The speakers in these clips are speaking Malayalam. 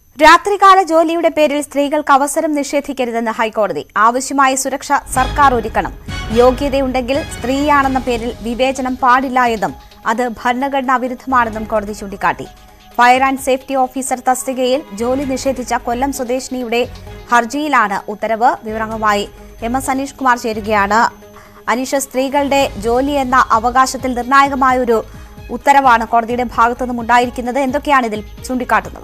രാത്രികാല ജോലിയുടെ പേരിൽ സ്ത്രീകൾക്ക് അവസരം നിഷേധിക്കരുതെന്ന് ഹൈക്കോടതി ആവശ്യമായ സുരക്ഷ സർക്കാർ ഒരുക്കണം യോഗ്യതയുണ്ടെങ്കിൽ സ്ത്രീയാണെന്ന പേരിൽ വിവേചനം പാടില്ല എന്നും അത് ഭരണഘടനാ വിരുദ്ധമാണെന്നും കോടതി ചൂണ്ടിക്കാട്ടി ഫയർ ആൻഡ് സേഫ്റ്റി ഓഫീസർ തസ്തികയിൽ ജോലി നിഷേധിച്ച കൊല്ലം സ്വദേശിനിയുടെ ഹർജിയിലാണ് ഉത്തരവ് വിവരങ്ങളുമായി എം എസ് അനീഷ് കുമാർ ചേരുകയാണ് അനീഷ് സ്ത്രീകളുടെ ജോലി എന്ന അവകാശത്തിൽ നിർണായകമായൊരു ഉത്തരവാണ് കോടതിയുടെ ഭാഗത്തുനിന്നും ഉണ്ടായിരിക്കുന്നത് എന്തൊക്കെയാണ് ഇതിൽ ചൂണ്ടിക്കാട്ടുന്നത്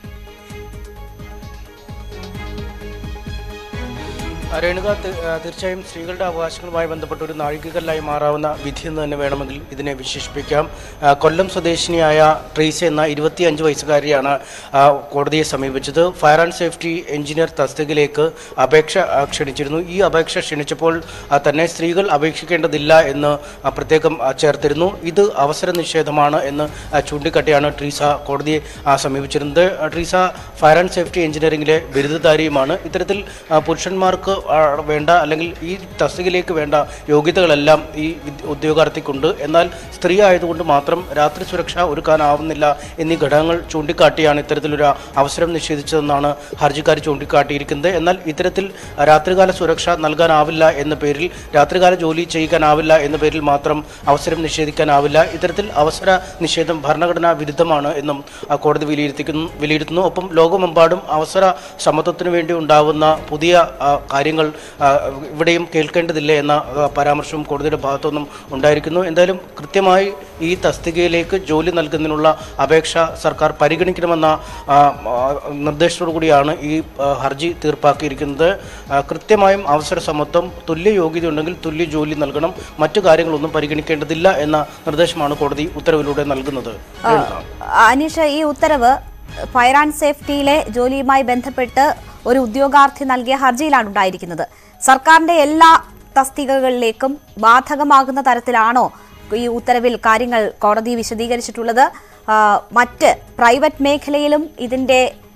രേണുക തി- ആ, തീർച്ചയായും സ്ത്രീകളുടെ അവകാശങ്ങളുമായി ബന്ധപ്പെട്ട ഒരു നാഴികക്കല്ലായി മാറാവുന്ന വിധി എന്ന് തന്നെ വേണമെങ്കിൽ ഇതിനെ വിശേഷിപ്പിക്കാം ആ, കൊല്ലം സ്വദേശിനിയായ ട്രീസ എന്ന ഇരുപത്തിയഞ്ച് വയസ്സുകാരിയാണ് ആ, കോടതിയെ സമീപിച്ചത് ഫയർ ആൻഡ് സേഫ്റ്റി എഞ്ചിനീയർ തസ്തികയിലേക്ക് അപേക്ഷ ആ, ക്ഷണിച്ചിരുന്നു ഈ അപേക്ഷ ക്ഷണിച്ചപ്പോൾ ആ, തന്നെ സ്ത്രീകൾ അപേക്ഷിക്കേണ്ടതില്ല എന്ന് ആ, പ്രത്യേകം ആ, ചേർത്തിരുന്നു ഇത് അവസര നിഷേധമാണ് എന്ന് ആ, ചൂണ്ടിക്കാട്ടിയാണ് ട്രീസ കോടതിയെ ആ, സമീപിച്ചിരുന്നത് ആ, ട്രീസ ഫയർ ആൻഡ് സേഫ്റ്റി എഞ്ചിനീയറിംഗിലെ ബിരുദധാരിയുമാണ് ഇത്തരത്തിൽ ആ, പുരുഷന്മാർക്ക് ആ, വേണ്ട അല്ലെങ്കിൽ ഈ തസ്തികയിലേക്ക് വേണ്ട യോഗ്യതകളെല്ലാം ഈ വിദ്- ഉദ്യോഗാർത്ഥിക്കുണ്ട് എന്നാൽ സ്ത്രീ ആയതുകൊണ്ട് മാത്രം രാത്രി സുരക്ഷ ഒരുക്കാനാവുന്നില്ല എന്നീ ഘടകങ്ങൾ ചൂണ്ടിക്കാട്ടിയാണ് ഇത്തരത്തിലൊരു അവസരം നിഷേധിച്ചതെന്നാണ് ഹർജിക്കാർ ചൂണ്ടിക്കാട്ടിയിരിക്കുന്നത് എന്നാൽ ഇത്തരത്തിൽ രാത്രികാല സുരക്ഷ നൽകാനാവില്ല എന്ന പേരിൽ രാത്രികാല ജോലി ചെയ്യിക്കാനാവില്ല എന്ന പേരിൽ മാത്രം അവസരം നിഷേധിക്കാനാവില്ല ഇത്തരത്തിൽ അവസര നിഷേധം ഭരണഘടനാ വിരുദ്ധമാണ് എന്നും ആ, കോടതി വിലയിരുത്തിക്കുന്നു വിലയിരുത്തുന്നു ഒപ്പം ലോകമെമ്പാടും അവസര സമത്വത്തിനു വേണ്ടി ഉണ്ടാവുന്ന പുതിയ ആ, കാര്യങ്ങൾ ആ, ഇവിടെയും കേൾക്കേണ്ടതില്ല എന്ന ആ, പരാമർശവും കോടതിയുടെ ഭാഗത്തുനിന്നും ഉണ്ടായിരിക്കുന്നു എന്തായാലും കൃത്യമായി ഈ തസ്തികയിലേക്ക് ജോലി നൽകുന്നതിനുള്ള അപേക്ഷ സർക്കാർ പരിഗണിക്കണമെന്ന ആ, ആ, നിർദ്ദേശത്തോടു കൂടിയാണ് ഈ ആ, ഹർജി തീർപ്പാക്കിയിരിക്കുന്നത് ആ, കൃത്യമായും അവസര സമത്വം തുല്യ യോഗ്യത ഉണ്ടെങ്കിൽ തുല്യ ജോലി നൽകണം മറ്റു കാര്യങ്ങളൊന്നും പരിഗണിക്കേണ്ടതില്ല എന്ന നിർദ്ദേശമാണ് കോടതി ഉത്തരവിലൂടെ നൽകുന്നത് രേണുക. അനീഷ് ഈ ഉത്തരവ് ഫയർ ആൻഡ് സേഫ്റ്റിയിലെ ജോലിയുമായി ബന്ധപ്പെട്ട് ഒരു ഉദ്യോഗാർത്ഥി നൽകിയ ഹർജിയിലാണ് ഉണ്ടായിരിക്കുന്നത് സർക്കാരിന്റെ എല്ലാ തസ്തികകളിലേക്കും ബാധകമാകുന്ന തരത്തിലാണോ ഈ ഉത്തരവിൽ കാര്യങ്ങൾ കോടതി വിശദീകരിച്ചിട്ടുള്ളത് ആ, മറ്റ് പ്രൈവറ്റ് മേഖലയിലും ഇതിന്റെ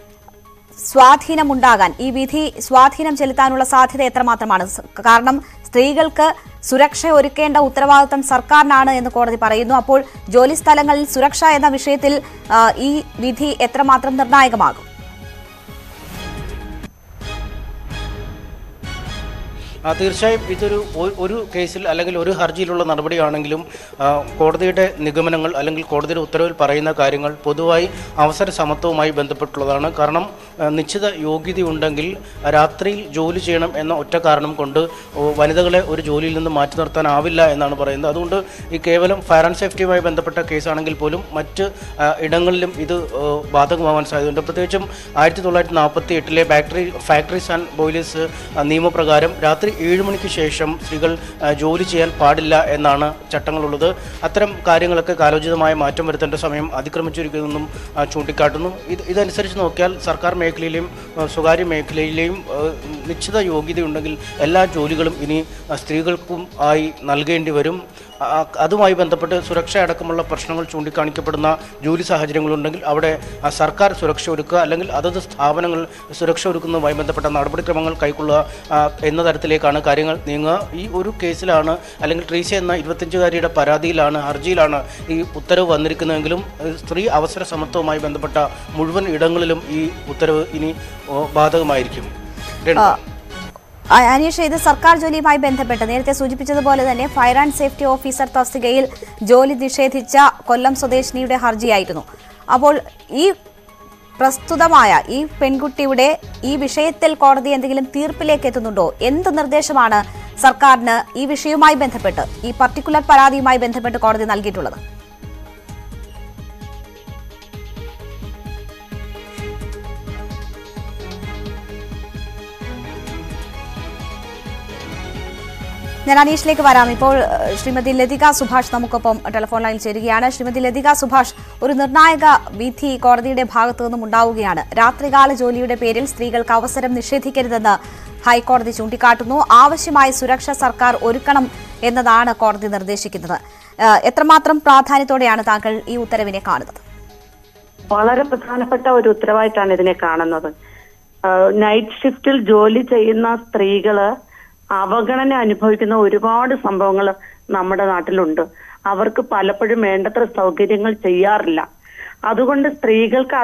സ്വാധീനമുണ്ടാകാൻ ഈ വിധി സ്വാധീനം ചെലുത്താനുള്ള സാധ്യത എത്രമാത്രമാണ് സ് കാരണം സ്ത്രീകൾക്ക് സുരക്ഷ ഒരുക്കേണ്ട ഉത്തരവാദിത്തം സർക്കാരിനാണ് എന്ന് കോടതി പറയുന്നു അപ്പോൾ ജോലി സ്ഥലങ്ങളിൽ സുരക്ഷ എന്ന വിഷയത്തിൽ ആ, ഈ വിധി എത്രമാത്രം നിർണായകമാകും ആ, തീർച്ചയായും ഇതൊരു ഒ- ഒരു കേസിൽ അല്ലെങ്കിൽ ഒരു ഹർജിയിലുള്ള നടപടിയാണെങ്കിലും ആ, കോടതിയുടെ നിഗമനങ്ങൾ അല്ലെങ്കിൽ കോടതിയുടെ ഉത്തരവിൽ പറയുന്ന കാര്യങ്ങൾ പൊതുവായി അവസര സമത്വവുമായി ബന്ധപ്പെട്ടുള്ളതാണ് കാരണം ആ, നിശ്ചിത യോഗ്യതയുണ്ടെങ്കിൽ രാത്രിയിൽ ജോലി ചെയ്യണം എന്ന ഒറ്റ കാരണം കൊണ്ട് ഓ, വനിതകളെ ഒരു ജോലിയിൽ നിന്ന് മാറ്റി നിർത്താനാവില്ല എന്നാണ് പറയുന്നത് അതുകൊണ്ട് ഈ കേവലം ഫയർ ആൻഡ് സേഫ്റ്റിയുമായി ബന്ധപ്പെട്ട കേസാണെങ്കിൽ പോലും മറ്റ് ആ, ഇടങ്ങളിലും ഇത് ആ, ബാധകമാവാൻ സാധ്യതയുണ്ട് പ്രത്യേകിച്ചും ആയിരത്തി തൊള്ളായിരത്തി നാൽപ്പത്തി എട്ടിലെ ഫാക്ടറി ഫാക്ടറീസ് ആൻഡ് ബോയിലേഴ്സ് നിയമപ്രകാരം രാത്രി ഏഴ് മണിക്ക് ശേഷം സ്ത്രീകൾ ആ, ജോലി ചെയ്യാൻ പാടില്ല എന്നാണ് ചട്ടങ്ങളുള്ളത് അത്തരം കാര്യങ്ങളൊക്കെ കാലോചിതമായ മാറ്റം വരുത്തേണ്ട സമയം അതിക്രമിച്ചിരിക്കുന്നതെന്നും ആ, ചൂണ്ടിക്കാട്ടുന്നു ഇത് ഇതനുസരിച്ച് നോക്കിയാൽ സർക്കാർ മേഖലയിലെയും ആ, സ്വകാര്യ മേഖലയിലെയും ആ, നിശ്ചിത യോഗ്യതയുണ്ടെങ്കിൽ എല്ലാ ജോലികളും ഇനി ആ, സ്ത്രീകൾക്കും ആയി നൽകേണ്ടി വരും ആ, അതുമായി ബന്ധപ്പെട്ട് സുരക്ഷ അടക്കമുള്ള പ്രശ്നങ്ങൾ ചൂണ്ടിക്കാണിക്കപ്പെടുന്ന ജോലി സാഹചര്യങ്ങളുണ്ടെങ്കിൽ അവിടെ ആ, സർക്കാർ സുരക്ഷ ഒരുക്കുക അല്ലെങ്കിൽ അതത് സ്ഥാപനങ്ങൾ സുരക്ഷ ഒരുക്കുന്നതുമായി ബന്ധപ്പെട്ട നടപടിക്രമങ്ങൾ കൈക്കൊള്ളുക ആ, എന്ന തരത്തിലേക്കാണ് കാര്യങ്ങൾ നീങ്ങുക ഈ ഒരു കേസിലാണ് അല്ലെങ്കിൽ ട്രീസ എന്ന ഇരുപത്തഞ്ചുകാരിയുടെ പരാതിയിലാണ് ഹർജിയിലാണ് ഈ ഉത്തരവ് വന്നിരിക്കുന്നതെങ്കിലും ഏഹ്, സ്ത്രീ അവസര സമത്വവുമായി ബന്ധപ്പെട്ട മുഴുവൻ ഇടങ്ങളിലും ഈ ഉത്തരവ് ഇനി ഓ, ബാധകമായിരിക്കും രേണുക. ആ, അനീഷ് ഇത് സർക്കാർ ജോലിയുമായി ബന്ധപ്പെട്ട് നേരത്തെ സൂചിപ്പിച്ചതുപോലെ തന്നെ ഫയർ ആൻഡ് സേഫ്റ്റി ഓഫീസർ തസ്തികയിൽ ജോലി നിഷേധിച്ച കൊല്ലം സ്വദേശിനിയുടെ ഹർജിയായിരുന്നു അപ്പോൾ ഈ പ്രസ്തുതമായ ഈ പെൺകുട്ടിയുടെ ഈ വിഷയത്തിൽ കോടതി എന്തെങ്കിലും തീർപ്പിലേക്ക് എത്തുന്നുണ്ടോ എന്ത് നിർദ്ദേശമാണ് സർക്കാരിന് ഈ വിഷയവുമായി ബന്ധപ്പെട്ട് ഈ പർട്ടിക്കുലർ പരാതിയുമായി ബന്ധപ്പെട്ട് കോടതി നൽകിയിട്ടുള്ളത് ഞാൻ അനീഷിലേക്ക് വരാം ഇപ്പോൾ ഏഹ്, ശ്രീമതി ലതിക സുഭാഷ് നമുക്കൊപ്പം ടെലിഫോൺ ലൈനിൽ ചേരുകയാണ് ശ്രീമതി ലതിക സുഭാഷ് ഒരു നിർണായക വിധി കോടതിയുടെ ഭാഗത്തു നിന്നും ഉണ്ടാവുകയാണ് രാത്രികാല ജോലിയുടെ പേരിൽ സ്ത്രീകൾക്ക് അവസരം നിഷേധിക്കരുതെന്ന് ഹൈക്കോടതി ചൂണ്ടിക്കാട്ടുന്നു ആവശ്യമായ സുരക്ഷ സർക്കാർ ഒരുക്കണം എന്നതാണ് കോടതി നിർദ്ദേശിക്കുന്നത് ഏഹ്, എത്രമാത്രം പ്രാധാന്യത്തോടെയാണ് താങ്കൾ ഈ ഉത്തരവിനെ കാണുന്നത് വളരെ പ്രധാനപ്പെട്ട ഒരു ഉത്തരവായിട്ടാണ് ഇതിനെ കാണുന്നത് ആഹ് നൈറ്റ് ഷിഫ്റ്റിൽ ജോലി ചെയ്യുന്ന സ്ത്രീകള് അവഗണന അനുഭവിക്കുന്ന ഒരുപാട് സംഭവങ്ങൾ നമ്മുടെ നാട്ടിലുണ്ട് അവർക്ക് പലപ്പോഴും വേണ്ടത്ര സൗകര്യങ്ങൾ ചെയ്യാറില്ല അതുകൊണ്ട് സ്ത്രീകൾക്ക് അതിന്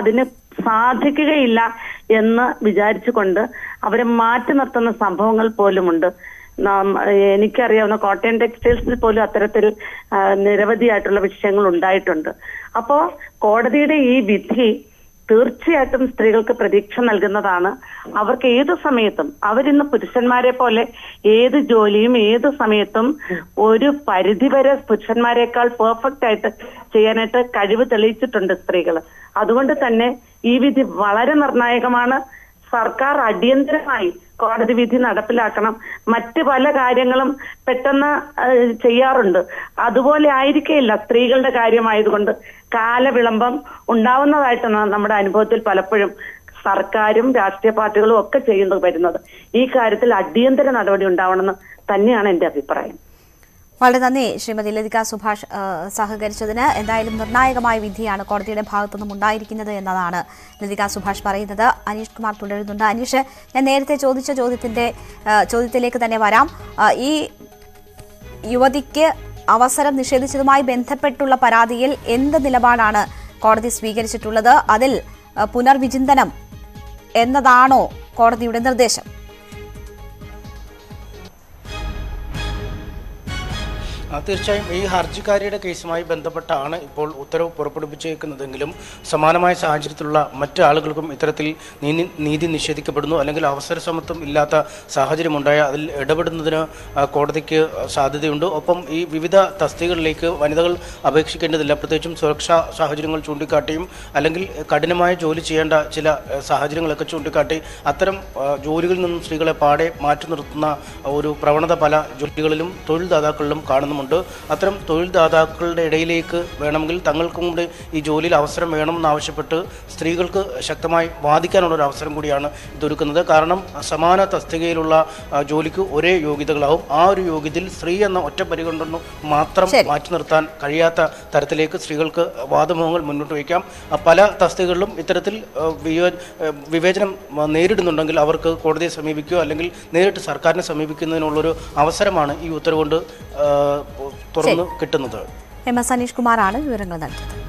സാധിക്കുകയില്ല എന്ന് വിചാരിച്ചുകൊണ്ട് അവരെ മാറ്റി നിർത്തുന്ന സംഭവങ്ങൾ പോലുമുണ്ട് നാം എനിക്കറിയാവുന്ന കോട്ടയം ടെക്സ്റ്റൈൽസിൽ പോലും അത്തരത്തിൽ ആ, നിരവധിയായിട്ടുള്ള വിഷയങ്ങൾ ഉണ്ടായിട്ടുണ്ട് അപ്പോ കോടതിയുടെ ഈ വിധി തീർച്ചയായിട്ടും സ്ത്രീകൾക്ക് പ്രതീക്ഷ നൽകുന്നതാണ് അവർക്ക് ഏത് സമയത്തും അവരിന്ന് പുരുഷന്മാരെ പോലെ ഏത് ജോലിയും ഏത് സമയത്തും ഒരു പരിധിവരെ പുരുഷന്മാരെക്കാൾ പെർഫെക്റ്റ് ആയിട്ട് ചെയ്യാനായിട്ട് കഴിവ് തെളിയിച്ചിട്ടുണ്ട് സ്ത്രീകൾ അതുകൊണ്ട് തന്നെ ഈ വിധി വളരെ നിർണായകമാണ് സർക്കാർ അടിയന്തരമായി കോടതി വിധി നടപ്പിലാക്കണം മറ്റ് പല കാര്യങ്ങളും പെട്ടെന്ന് ഏഹ്, ചെയ്യാറുണ്ട് അതുപോലെ ആയിരിക്കില്ല സ്ത്രീകളുടെ കാര്യമായതുകൊണ്ട് കാലവിളംബം ഉണ്ടാവുന്നതായിട്ടാണ് നമ്മുടെ അനുഭവത്തിൽ പലപ്പോഴും സർക്കാരും രാഷ്ട്രീയ പാർട്ടികളും ഒക്കെ ചെയ്യുന്നത് വരുന്നത് ഈ കാര്യത്തിൽ അടിയന്തര നടപടി ഉണ്ടാവണമെന്ന് തന്നെയാണ് എന്റെ അഭിപ്രായം വളരെ നന്ദി ശ്രീമതി ലതിക സുഭാഷ് ആ, സഹകരിച്ചതിന് എന്തായാലും നിർണായകമായ വിധിയാണ് കോടതിയുടെ ഭാഗത്തുനിന്നും ഉണ്ടായിരിക്കുന്നത് എന്നതാണ് ലതിക സുഭാഷ് പറയുന്നത് അനീഷ് കുമാർ തുടരുന്നുണ്ട് അനീഷ് ഞാൻ നേരത്തെ ചോദിച്ച ചോദ്യത്തിന്റെ ആ, ചോദ്യത്തിലേക്ക് തന്നെ വരാം ആ, ഈ യുവതിക്ക് അവസരം നിഷേധിച്ചതുമായി ബന്ധപ്പെട്ടുള്ള പരാതിയിൽ എന്ത് നിലപാടാണ് കോടതി സ്വീകരിച്ചിട്ടുള്ളത് അതിൽ ആ, പുനർവിചിന്തനം എന്നതാണോ കോടതിയുടെ നിർദ്ദേശം ആ, തീർച്ചയായും ഈ ഹർജിക്കാരിയുടെ കേസുമായി ബന്ധപ്പെട്ടാണ് ഇപ്പോൾ ഉത്തരവ് പുറപ്പെടുവിച്ചേക്കുന്നതെങ്കിലും സമാനമായ സാഹചര്യത്തിലുള്ള മറ്റ് ആളുകൾക്കും ഇത്തരത്തിൽ നീതി നീതി നിഷേധിക്കപ്പെടുന്നു അല്ലെങ്കിൽ അവസര സമത്വം ഇല്ലാത്ത സാഹചര്യമുണ്ടായ അതിൽ ഇടപെടുന്നതിന് ആ, കോടതിക്ക് സാധ്യതയുണ്ട് ഒപ്പം ഈ വിവിധ തസ്തികകളിലേക്ക് വനിതകൾ അപേക്ഷിക്കേണ്ടതില്ല പ്രത്യേകിച്ചും സുരക്ഷാ സാഹചര്യങ്ങൾ ചൂണ്ടിക്കാട്ടിയും അല്ലെങ്കിൽ കഠിനമായ ജോലി ചെയ്യേണ്ട ചില ആ, സാഹചര്യങ്ങളൊക്കെ ചൂണ്ടിക്കാട്ടി അത്തരം ആ, ജോലികളിൽ നിന്നും സ്ത്രീകളെ പാടെ മാറ്റി നിർത്തുന്ന ഒരു പ്രവണത പല ജോലികളിലും തൊഴിൽദാതാക്കളിലും കാണുന്നുമുണ്ട് അത്തരം തൊഴിൽദാതാക്കളുടെ ഇടയിലേക്ക് വേണമെങ്കിൽ തങ്ങൾക്കും കൂടി ഈ ജോലിയിൽ അവസരം വേണമെന്നാവശ്യപ്പെട്ട് സ്ത്രീകൾക്ക് ശക്തമായി വാദിക്കാനുള്ള ഒരു അവസരം കൂടിയാണ് ഇതൊരുക്കുന്നത് കാരണം സമാന തസ്തികയിലുള്ള ആ, ജോലിക്ക് ഒരേ യോഗ്യതകളാവും ആ ഒരു യോഗ്യതയിൽ സ്ത്രീ എന്ന ഒറ്റ പരിഗണന മാത്രം ശരി. മാറ്റി നിർത്താൻ കഴിയാത്ത തരത്തിലേക്ക് സ്ത്രീകൾക്ക് വാദമുഖങ്ങൾ മുന്നോട്ട് വയ്ക്കാം ആ, പല തസ്തികകളിലും ഇത്തരത്തിൽ ആ, വിയോ- ആ, വിവേചനം ആ, നേരിടുന്നുണ്ടെങ്കിൽ അവർക്ക് കോടതിയെ സമീപിക്കുകയോ അല്ലെങ്കിൽ നേരിട്ട് സർക്കാരിനെ സമീപിക്കുന്നതിനുള്ളൊരു അവസരമാണ് ഈ ഉത്തരവ് കൊണ്ട് ആ, തുറന്ന് കിട്ടുന്നത് എം എസ് അനീഷ് കുമാറാണ് വിവരങ്ങൾ നൽകിയത്